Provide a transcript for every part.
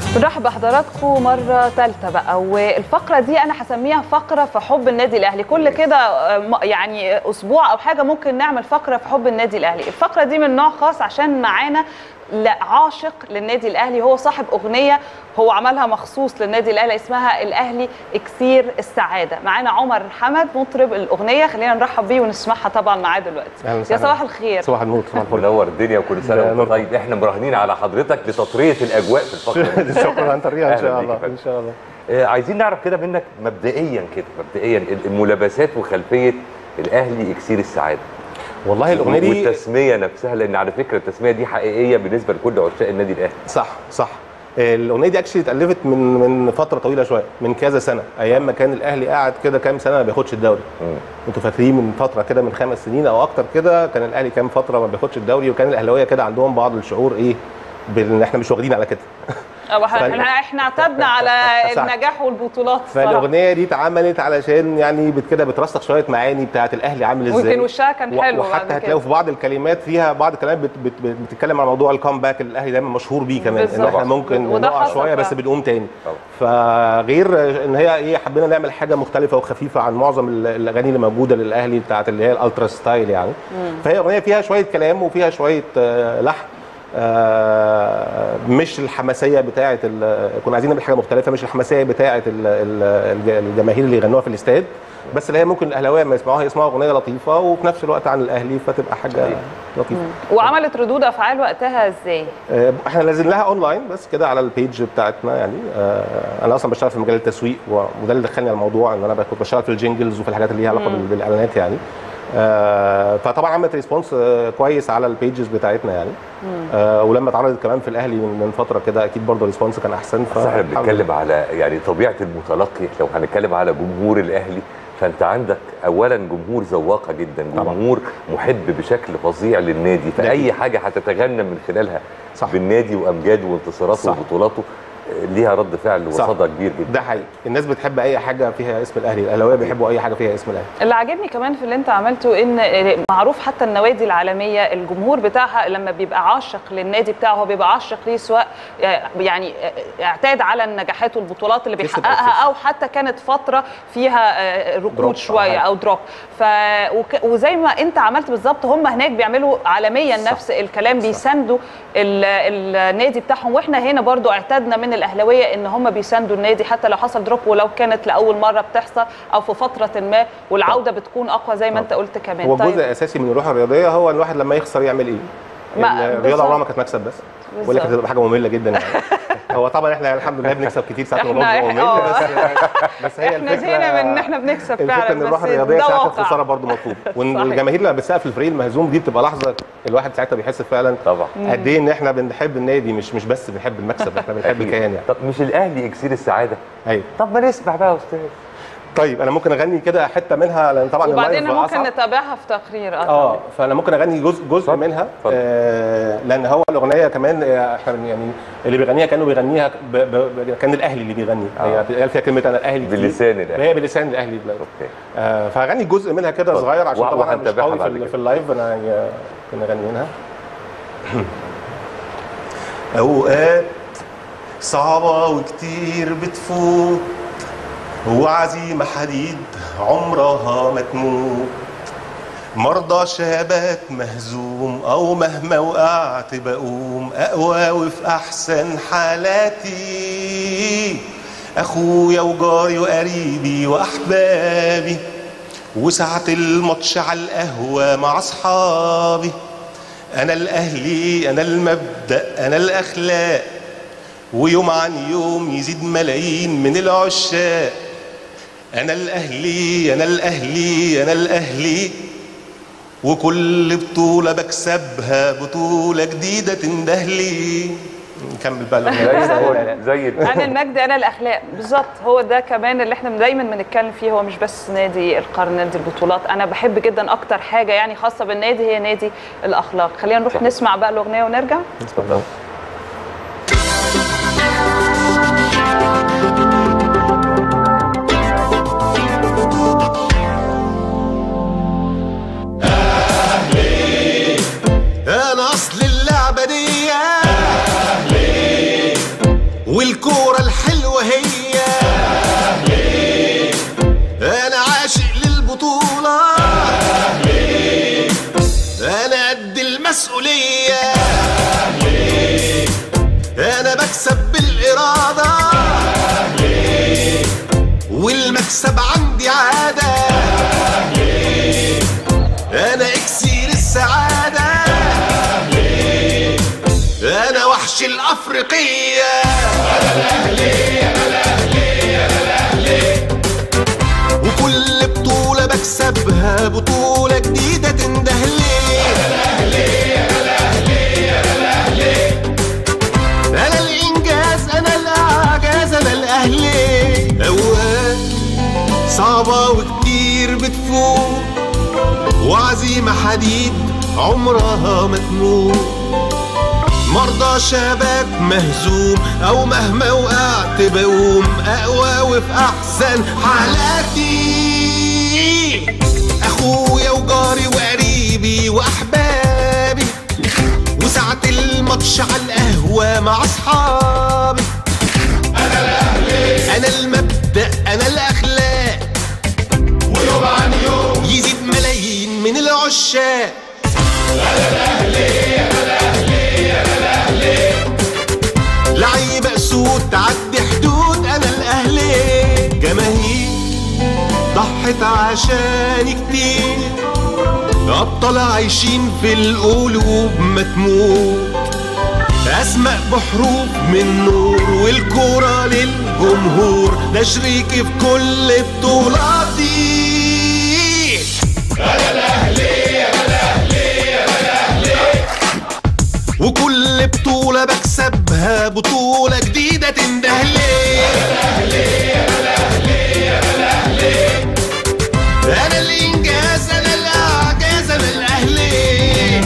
بنرحب بحضراتكم مرة ثالثة بقى والفقرة دي أنا هسميها فقرة في حب النادي الأهلي كل كده آه، م- يعني أسبوع أو حاجة ممكن نعمل فقرة في حب النادي الأهلي الفقرة دي من نوع خاص عشان معانا لا عاشق للنادي الأهلي هو صاحب أغنية هو عملها مخصوص للنادي الأهلي اسمها الأهلي إكسير السعادة معانا عمر حمد مطرب الأغنية خلينا نرحب بيه ونسمعها طبعا معاه دلوقتي أهلاً يا وسهلاً. صباح الخير صباح النور صباح الفل منور الدنيا وكل سنه ده وانت نور. طيب احنا مراهنين على حضرتك لتطريه الاجواء في الفقره دي شكرا انت ريها ان أهلاً شاء بيك الله يا فندم. ان شاء الله آه، عايزين نعرف كده منك مبدئيا كده مبدئيا الملابسات وخلفيه الاهلي اكسير السعاده والله الاغنيه دي والتسميه نفسها لان على فكره التسميه دي حقيقيه بالنسبه لكل عشاق النادي الاهلي صح صح الاغنيه دي اكشلي اتالفت من من فتره طويله شويه من كذا سنه ايام ما كان الاهلي قاعد كده كام سنه ما بياخدش الدوري مم. انتوا فاكرين من فتره كده من خمس سنين او اكتر كده كان الاهلي كام فتره ما بياخدش الدوري وكان الاهلاويه كده عندهم بعض الشعور ايه بان احنا مش واخدين على كده أو إحنا- فال- احنا اعتدنا على صح. النجاح والبطولات الصراحة. فالاغنيه دي اتعملت علشان يعني بت- كده بترسخ شويه معاني بتاعه الاهلي عامل ازاي ويمكن وشها كان و- حلو وحتى بعد كده. هتلاقوا في بعض الكلمات فيها بعض الكلمات بت بت بت بتتكلم عن موضوع الكامباك اللي الاهلي دايما مشهور بيه كمان ان بالظبط. احنا ممكن وده نقع حصل شويه بس فعلا. بنقوم تاني طبعا. فغير ان هي ايه حبينا نعمل حاجه مختلفه وخفيفه عن معظم ال- الاغاني اللي موجوده للاهلي بتاعت اللي هي الالترا ستايل يعني فهي اغنيه فيها شويه كلام وفيها شويه آه، لحن آه، مش الحماسيه بتاعه ال- كنا عايزين نعمل حاجه مختلفه مش الحماسيه بتاعه ال- ال- الج- الجماهير اللي يغنوها في الاستاد بس اللي هي ممكن الاهلاويه لما يسمعوها يسمعوا اغنيه لطيفه وفي نفس الوقت عن الاهلي فتبقى حاجه لطيفه وعملت ردود افعال وقتها ازاي؟ آه، احنا نازل لها اونلاين بس كده على البيج بتاعتنا يعني آه، انا اصلا بشتغل في مجال التسويق و- وده اللي دخلني على الموضوع ان انا كنت بشتغل في الجينجلز وفي الحاجات اللي ليها علاقه بال- بالاعلانات يعني آه، فطبعا عملت ريسبونس آه، كويس على البيجز بتاعتنا يعني آه، ولما اتعرضت كمان في الاهلي من من فتره كده اكيد برضه الريسبونس كان احسن بس احنا بنتكلم على يعني طبيعه المتلقي لو هنتكلم على جمهور الاهلي فانت عندك اولا جمهور ذواقه جدا طبعا. جمهور محب بشكل فظيع للنادي ده فاي أكيد. حاجه هتتغنى من خلالها صح. بالنادي وامجاده وانتصاراته صح. وبطولاته آه، ليها رد فعل صح. وصدى كبير جدا ده حقيقي الناس بتحب اي حاجه فيها اسم الاهلي الاهلاويه بيحبوا اي حاجه فيها اسم الاهلي اللي عاجبني كمان في اللي انت عملته ان معروف حتى النوادي العالميه الجمهور بتاعها لما بيبقى عاشق للنادي بتاعه هو بيبقى عاشق ليه سواء يعني اعتاد على النجاحات والبطولات اللي كسب أو بيحققها خسر. او حتى كانت فتره فيها آه، دروب ركود أو شويه حاجة. او دروب ف وك- وزي ما انت عملت بالظبط هم هناك بيعملوا عالميا صح. نفس الكلام صح. بيساندوا ال- النادي بتاعهم واحنا هنا برضو اعتدنا من الاهلاويه ان هم بيساندوا النادي حتى لو حصل دروب ولو كانت لاول مره بتحصل او في فتره ما والعوده بتكون اقوى زي ما انت قلت كمان هو جزء اساسي من الروح الرياضيه هو الواحد لما يخسر يعمل ايه؟ ما- الرياضه بالظبط. عمرها ما كانت مكسب بس ولا كانت هتبقى حاجه ممله جدا يعني هو طبعا احنا الحمد لله بنكسب كتير ساعات إحنا- الموضوع ممل آه. بس بس هي احنا الفكره زهقنا من ان احنا بنكسب الفكره فعلا ان الروح بس الرياضيه ده ساعات واقع. الخساره برضه مطلوب وان صحيح. الجماهير لما بتسقف الفريق المهزوم دي بتبقى لحظه الواحد ساعتها بيحس فعلا طبعا قد ايه ان احنا بنحب النادي مش مش بس بنحب المكسب احنا بنحب أكيد. الكيان يعني طب مش الاهلي اكسير السعاده ايوه طب ما نسمع بقى يا استاذ طيب انا ممكن اغني كده حته منها لان طبعا وبعدين اللايف ممكن أصعب. نتابعها في تقرير اه اه طبعاً. فانا ممكن اغني جزء جزء اتفضل. منها اتفضل. آه لان هو الاغنيه كمان آه، احنا يعني اللي بيغنيها كانوا بيغنيها ب ب ب كان الاهلي اللي بيغني آه. هي قال فيها كلمه انا الاهلي كتير. بلسان الأهلي. هي بلسان الاهلي دلوقتي. اوكي آه فهغني جزء منها كده اتفضل. صغير عشان وه- طبعا مش وهنتابعها قوي في, بعد ال- كده. في اللايف انا آه، كنا اغني منها اوقات صعبة وكتير بتفوت وعزيمة حديد عمرها ما تموت مرضى شابات مهزوم او مهما وقعت بقوم اقوى وفي احسن حالاتي اخويا وجاري وقريبي واحبابي وساعة الماتش على القهوة مع اصحابي انا الاهلي انا المبدأ انا الاخلاق ويوم عن يوم يزيد ملايين من العشاق انا الاهلي انا الاهلي انا الاهلي وكل بطولة بكسبها بطولة جديدة تندهلي نكمل بقى زي الأغنية. الفل زي الفل انا المجد انا الاخلاق بالظبط هو ده كمان اللي احنا دايما بنتكلم فيه هو مش بس نادي القرن نادي البطولات انا بحب جدا اكتر حاجه يعني خاصه بالنادي هي نادي الاخلاق خلينا نروح صح. نسمع بقى الاغنيه ونرجع اتفضل. انا اصل اللعبه دي اهلي والكل المسؤولية أنا بكسب بالإرادة والمكسب عندي عادة أنا إكسير السعادة أنا وحش الأفريقية وكل بطولة بكسبها بطولة جديدة تندهلي أنا الإنجاز أنا الإعجاز أنا الأهلي أوقات صعبة وكتير بتفوت وعزيمة حديد عمرها ما تموت مرضى شباب مهزوم او مهما وقعت بقوم اقوى وفي احسن حالاتي اخويا وجاري وقريبي واحبابي وساعة الماتش على القهوة مع اصحابي انا الاهلي انا المبدأ انا الاخلاق ويوم عن يوم يزيد ملايين من العشاق لعيبة اسود تعدي حدود انا الاهلي جماهير ضحت عشان كتير ابطال عايشين في القلوب ما تموت اسماء بحروف من نور والكرة للجمهور ده شريكي في كل بطولاتي وكل بطولة بكسبها بطولة جديدة تندهلي أنا الإنجاز أنا الإعجاز أنا الأهلي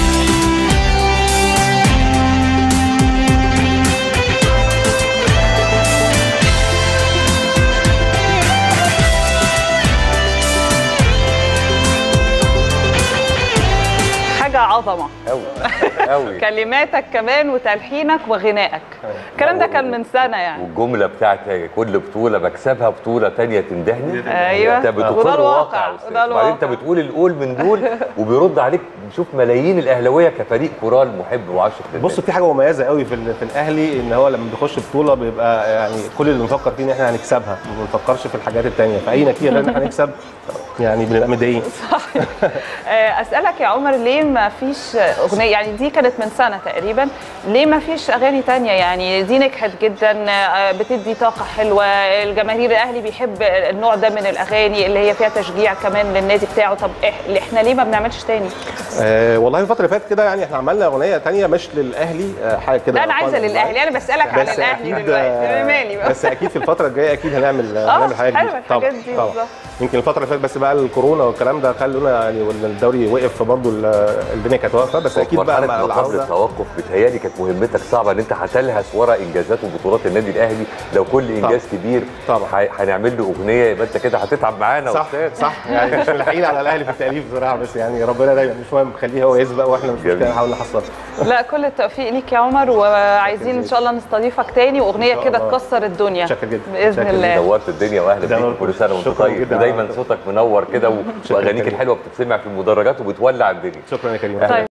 حاجه عظمه قوي قوي كلماتك كمان وتلحينك وغنائك الكلام ده كان من سنه يعني والجمله بتاعت كل بطوله بكسبها بطوله تانية تندهني أيوة. انت وده بتقر الواقع، واقع يا أستاذ. وده وبعدين انت الواقع. بتقول القول من دول وبيرد عليك شوف ملايين الاهلاويه كفريق كورال محب وعاشق للنادي. بص في حاجه مميزه قوي في, ال- في الاهلي ان هو لما بيخش بطوله بيبقى يعني كل اللي بنفكر فيه ان احنا هنكسبها ما بنفكرش في الحاجات التانيه فاي نتيجه غير ان احنا هنكسب يعني بنبقى متضايقين آه، اسالك يا عمر ليه ما فيش اغنيه يعني دي كانت من سنه تقريبا ليه ما فيش اغاني تانية يعني دي نجحت جدا آه، بتدي طاقه حلوه الجماهير الاهلي بيحب النوع ده من الاغاني اللي هي فيها تشجيع كمان للنادي بتاعه طب إح- احنا ليه ما بنعملش تاني آه والله الفتره اللي فاتت كده يعني احنا عملنا اغنيه تانيه مش للاهلي آه حاجه كده لا انا عايزه فن للاهلي انا بسالك عن بس الاهلي اكيد دلوقتي آه، أنا مالي بقى بس اكيد في الفتره الجايه اكيد هنعمل آه، هنعمل حاجه حلوة جديده الحاجات دي طبعا بالظبط. يمكن الفتره اللي فاتت بس بقى الكورونا والكلام ده خلونا يعني وال- الدوري وقف فبرضه ال- الدنيا كانت واقفه بس اكيد بقى مرحلة مع ما قبل العوده التوقف بتهيألي كانت مهمتك صعبه ان انت هتلهث ورا انجازات وبطولات النادي الاهلي لو كل انجاز كبير طبعا. ح- هنعمل له اغنيه يبقى انت كده هتتعب معانا صح أستاذ. صح يعني مش ملاحقين على الاهلي في التاليف بصراحه بس يعني ربنا دايما مش مهم خليه هو يسبق واحنا مش جميل. مشكله نحاول نحصل لا كل التوفيق ليك يا عمر وعايزين ان شاء الله نستضيفك تاني واغنيه إن شاء كده الله. تكسر الدنيا شكرا جدا. باذن شكرا الله نورت الدنيا واهلا ده بيك نور- كل سنه وانت شكراً طيب جداً. ودايما صوتك منور كده و- شكراً واغانيك كريم. الحلوه بتتسمع في المدرجات وبتولع الدنيا شكرا يا كريم طيب